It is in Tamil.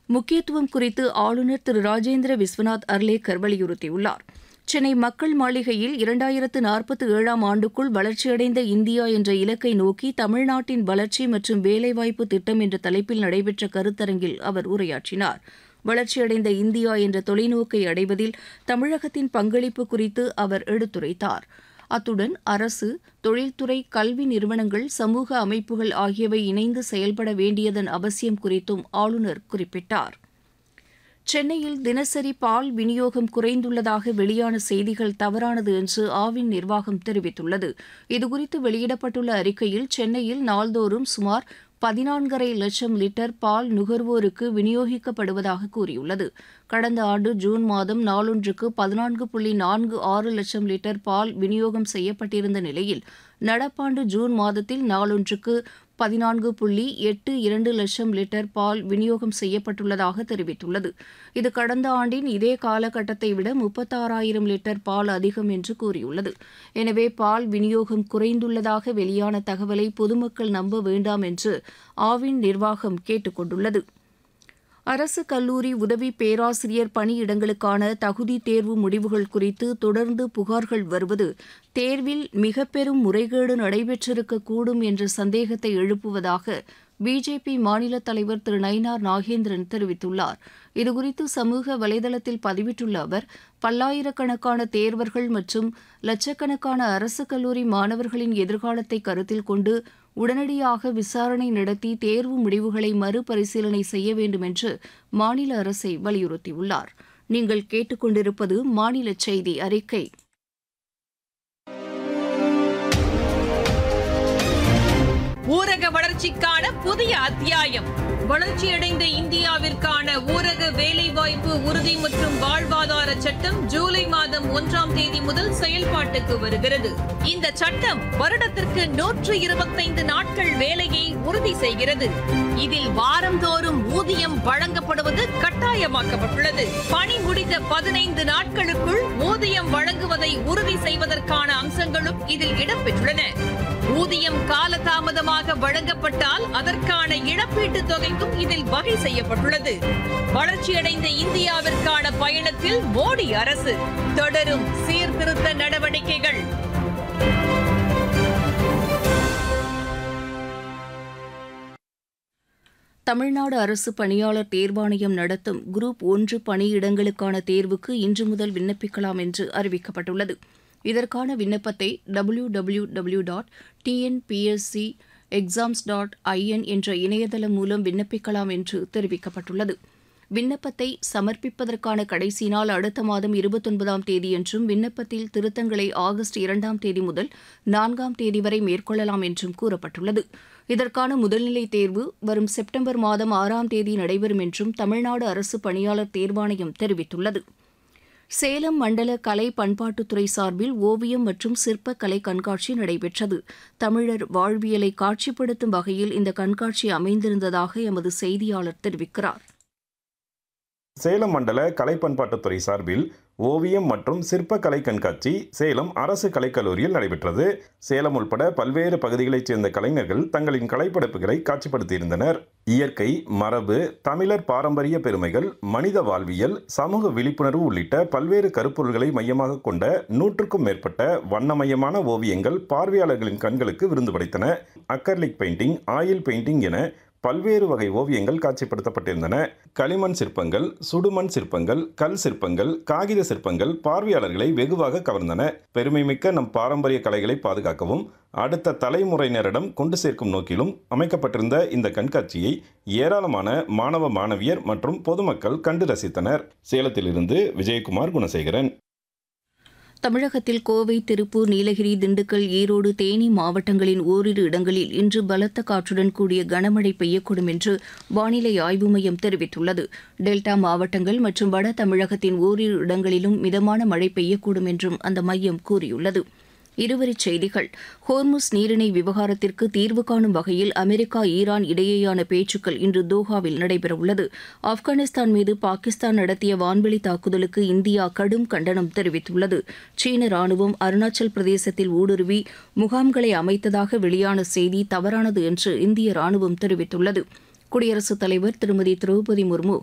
முக்கியத்துவம் குறித்து ஆளுநர் திரு ராஜேந்திர விஸ்வநாத் அர்லேக்கர் வலியுறுத்தியுள்ளார் சென்னை மக்கள் மாளிகையில் இரண்டாயிரத்து நாற்பத்தி ஏழாம் ஆண்டுக்குள் வளர்ச்சியடைந்த இந்தியா என்ற இலக்கை நோக்கி தமிழ்நாட்டின் வளர்ச்சி மற்றும் வேலைவாய்ப்பு திட்டம் என்ற தலைப்பில் நடைபெற்ற கருத்தரங்கில் அவர் உரையாற்றினார் வளர்ச்சியடைந்த இந்தியா என்ற தொலைநோக்கை அடைவதில் தமிழகத்தின் பங்களிப்பு குறித்து அவர் எடுத்துரைத்தார் அத்துடன் அரசு தொழில்துறை கல்வி நிறுவனங்கள் சமூக அமைப்புகள் ஆகியவை இணைந்து செயல்பட வேண்டியதன் அவசியம் குறித்தும் ஆளுநர் குறிப்பிட்டார் சென்னையில் தினசரி பால் விநியோகம் குறைந்துள்ளதாக வெளியான செய்திகள் தவறானது என்று ஆவின் நிர்வாகம் தெரிவித்துள்ளது இதுகுறித்து வெளியிடப்பட்டுள்ள அறிக்கையில் சென்னையில் நாள்தோறும் சுமார் பதினான்கரை லட்சம் லிட்டர் பால் நுகர்வோருக்கு விநியோகிக்கப்படுவதாக கூறியுள்ளது கடந்த ஆண்டு ஜூன் மாதம் நாளொன்றுக்கு பதினான்கு புள்ளி நான்கு ஆறு லட்சம் லிட்டர் பால் விநியோகம் செய்யப்பட்டிருந்த நிலையில் நடப்பாண்டு ஜூன் மாதத்தில் நாளொன்றுக்கு பதினான்கு புள்ளி எட்டு இரண்டு லட்சம் லிட்டர் பால் விநியோகம் செய்யப்பட்டுள்ளதாக தெரிவித்துள்ளது இது கடந்த ஆண்டின் இதே காலகட்டத்தை விட முப்பத்தாறாயிரம் லிட்டர் பால் அதிகம் என்று கூறியுள்ளது எனவே பால் விநியோகம் குறைந்துள்ளதாக வெளியான தகவலை பொதுமக்கள் நம்ப வேண்டாம் என்று ஆவின் நிர்வாகம் கேட்டுக் கொண்டுள்ளது அரசு கல்லூரி உதவி பேராசிரியர் பணியிடங்களுக்கான தகுதி தேர்வு முடிவுகள் குறித்து தொடர்ந்து புகார்கள் வருவது தேர்வில் மிக பெரும் முறைகேடு நடைபெற்றிருக்கக்கூடும் என்ற சந்தேகத்தை எழுப்புவதாக பிஜேபி மாநில தலைவர் திரு நயினார் நாகேந்திரன் தெரிவித்துள்ளார் இதுகுறித்து சமூக வலைதளத்தில் பதிவிட்டுள்ள அவர் பல்லாயிரக்கணக்கான தேர்வர்கள் மற்றும் லட்சக்கணக்கான அரசு கல்லூரி மாணவர்களின் எதிர்காலத்தை கருத்தில் கொண்டு உடனடியாக விசாரணை நடத்தி தேர்வு முடிவுகளை மறுபரிசீலனை செய்ய வேண்டும் என்று மாநில அரசை வலியுறுத்தியுள்ளார் நீங்கள் கேட்டுக்கொண்டிருப்பது மாநில செய்தி அறிக்கை ஊரக வளர்ச்சிக்கான புதிய அத்தியாயம் வளர்ச்சியடைந்த இந்தியாவிற்கான ஊரக வேலைவாய்ப்பு உறுதி மற்றும் வாழ்வாதார சட்டம் ஜூலை மாதம் ஒன்றாம் தேதி முதல் செயல்பாட்டுக்கு வருகிறது இந்த சட்டம் வருடத்திற்கு நூற்று இருபத்தைந்து நாட்கள் வேலையை உறுதி செய்கிறது இதில் வாரந்தோறும் ஊதியம் வழங்கப்படுவது கட்டாயமாக்கப்பட்டுள்ளது பணி முடிந்த பதினைந்து நாட்களுக்குள் ஊதியம் வழங்குவதை உறுதி செய்வதற்கான அம்சங்களும் இதில் இடம்பெற்றுள்ளன ஊதியம் காலதாமதமாக வழங்கப்பட்டால் அதற்கான இழப்பீட்டு தொகைக்கும் இதில் வகை செய்யப்பட்டுள்ளது வளர்ச்சியடைந்த இந்தியாவிற்கான பயணத்தில் மோடி அரசு தொடரும் சீர்திருத்த நடவடிக்கைகள் தமிழ்நாடு அரசு பணியாளர் தேர்வாணையம் நடத்தும் குரூப் ஒன்று பணியிடங்களுக்கான தேர்வுக்கு இன்று முதல் விண்ணப்பிக்கலாம் என்று அறிவிக்கப்பட்டுள்ளது இதற்கான விண்ணப்பத்தை W W W dot TNPSC exams dot IN என்ற இணையதளம் மூலம் விண்ணப்பிக்கலாம் என்று தெரிவிக்கப்பட்டுள்ளது விண்ணப்பத்தை சமர்ப்பிப்பதற்கான கடைசி நாள் அடுத்த மாதம் இருபத்தொன்பதாம் தேதியன்றும் விண்ணப்பத்தில் திருத்தங்களை ஆகஸ்ட் இரண்டாம் தேதி முதல் நான்காம் தேதி வரை மேற்கொள்ளலாம் என்றும் கூறப்பட்டுள்ளது இதற்கான முதல்நிலை தேர்வு வரும் செப்டம்பர் மாதம் ஆறாம் தேதி நடைபெறும் என்றும் தமிழ்நாடு அரசு பணியாளர் தேர்வாணையம் தெரிவித்துள்ளது சேலம் மண்டல கலை பண்பாட்டுத்துறை சார்பில் ஓவியம் மற்றும் சிற்ப கலை கண்காட்சி நடைபெற்றது தமிழர் வாழ்வியலை காட்சிப்படுத்தும் வகையில் இந்த கண்காட்சி அமைந்திருந்ததாக எமது செய்தியாளர் தெரிவிக்கிறார் சேலம் மண்டல கலை பண்பாட்டுத்துறை சார்பில் ஓவியம் மற்றும் சிற்ப கலை கண்காட்சி சேலம் அரசு கலைக்கல்லூரியில் நடைபெற்றது சேலம் உள்பட பல்வேறு பகுதிகளைச் சேர்ந்த கலைஞர்கள் தங்களின் கலைப்படைப்புகளை காட்சிப்படுத்தியிருந்தனர் இயற்கை மரபு தமிழர் பாரம்பரிய பெருமைகள் மனித வாழ்வியல் சமூக விழிப்புணர்வு உள்ளிட்ட பல்வேறு கருப்பொருள்களை மையமாக கொண்ட நூற்றுக்கும் மேற்பட்ட வண்ணமயமான ஓவியங்கள் பார்வையாளர்களின் கண்களுக்கு விருந்து படைத்தன அக்கர்லிக் பெயிண்டிங் ஆயில் பெயிண்டிங் என பல்வேறு வகை ஓவியங்கள் காட்சிப்படுத்தப்பட்டிருந்தன களிமண் சிற்பங்கள் சுடுமண் சிற்பங்கள் கல் சிற்பங்கள் காகித சிற்பங்கள் பார்வையாளர்களை வெகுவாக கவர்ந்தன பெருமைமிக்க நம் பாரம்பரிய கலைகளை பாதுகாக்கவும் அடுத்த தலைமுறையினரிடம் கொண்டு சேர்க்கும் நோக்கிலும் அமைக்கப்பட்டிருந்த இந்த கண்காட்சியை ஏராளமான மாணவ மாணவியர் மற்றும் பொதுமக்கள் கண்டு ரசித்தனர் சேலத்திலிருந்து விஜயகுமார் குணசேகரன் தமிழகத்தில் கோவை திருப்பூர் நீலகிரி திண்டுக்கல் ஈரோடு தேனி மாவட்டங்களின் ஓரிரு இடங்களில் இன்று பலத்த காற்றுடன் கூடிய கனமழை பெய்யக்கூடும் என்று வானிலை ஆய்வு மையம் தெரிவித்துள்ளது டெல்டா மாவட்டங்கள் மற்றும் வட தமிழகத்தின் ஓரிரு இடங்களிலும் மிதமான மழை பெய்யக்கூடும் என்றும் அந்த மையம் கூறியுள்ளது இருவரிச் செய்திகள் ஹோர்முஸ் நீரிணை விவகாரத்திற்கு தீர்வு காணும் வகையில் அமெரிக்கா ஈரான் இடையேயான பேச்சுக்கள் இன்று தோஹாவில் நடைபெறவுள்ளது ஆப்கானிஸ்தான் மீது பாகிஸ்தான் நடத்திய வான்வெளி தாக்குதலுக்கு இந்தியா கடும் கண்டனம் தெரிவித்துள்ளது சீன ராணுவம் அருணாச்சல் பிரதேசத்தில் ஊடுருவி முகாம்களை அமைத்ததாக வெளியான செய்தி தவறானது என்று இந்திய ராணுவம் தெரிவித்துள்ளது குடியரசுத் தலைவர் திருமதி திரௌபதி முர்மு